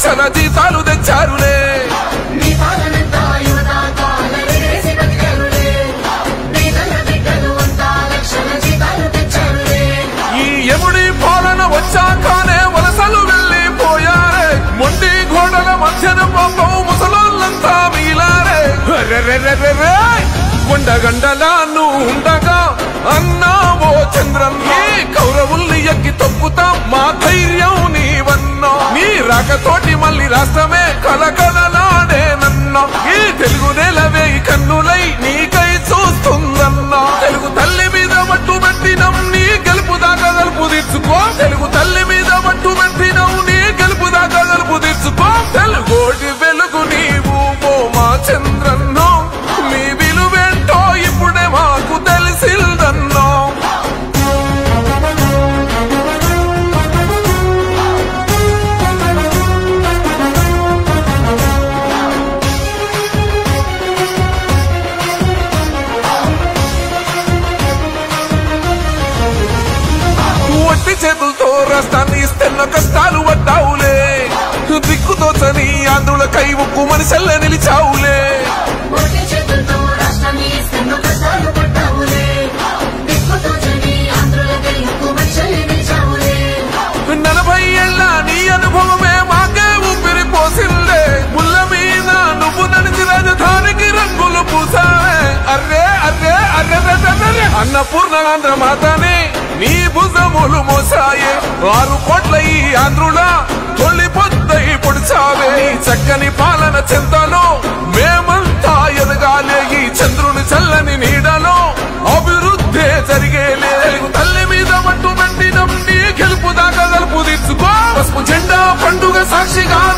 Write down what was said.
లక్షల జీతాలు తెచ్చారులే నీ పాలనంతా యువత కాలరేసి బతికారులే పేదల బిడ్డలు అంతా లక్షల జీతాలు తెచ్చారులే ఈ యముడి పాలన వచ్చాకనే వలసలు వెళ్ళిపోయారే మొండి గోడల మధ్యన పాపం ముసలోళ్ళంతా మిగిలారే రెరెరెరెరె! కొండగండలా నువ్వు ఉండగా అన్నావో చంద్రన్ని కౌరవుల్ని ఎక్కి తొక్కుతాం మా ధైర్యం నీవన్నా నీ రాకతోటి మళ్ళీ రాష్ట్రమే కలకలలాడే నన్నా ఈ తెలుగు నేలవే ఈ కన్నులై నీకై చూస్తుందన్నా తెలుగు తల్లి మీద మట్టు పెట్టినం నీ గెలుపు దాకా గలుపు తీర్చుకో తెలుగు తల్లి మీద మట్టు పెట్టినం నీ గెలుపు దాకా గలుపు తీర్చుకో తెలుగోటి వెలుగు నీవు ఓ మా చంద్రన్నో మీ విలువేంటో ఇప్పుడే మాకు తెలిసిందన్నో ఒట్టి చేతులతో రాష్ట్రాన్ని ఇస్తున్న కష్టాలు పడ్డావులే దిక్కుతో చని ఆంధ్రుల కై ఉక్కు మనిషల్ల నిలిచావులే ఒట్టి చేతులతో రాష్ట్రాన్ని ఎన్నో కష్టాలు పడ్డావులే దిక్కుతో చని ఆంధ్రులకై ఉక్కు మనుషుల్ని నిలిచావులే నలభై ఏళ్ళ నీ అనుభవమే మాకే ఊపిరి పోసిందే ముళ్ళ మీద నువ్వు నడిచి రాజధానికి రంగులు పూసావే అర్రే అర్రే అర్రే అర్రే అన్నపూర్ణ ఆంధ్ర మాతనే నీ భుజములు మోసాయే ఆరు కోట్ల ఈ ఆంధ్రుల తొలి పొద్దై పొడిచావే నీ చక్కని పాలన చెంతలో మేమంతా ఎదగాలే ఈ చంద్రుని చల్లని నీడలో అభివృద్ధి జరిగేలే తెలుగు తల్లి మీద మట్టు పెట్టినం నీ గెలుపు దాకా గలుపు తీర్చుకో పసుపు జెండా పండుగ సాక్షిగా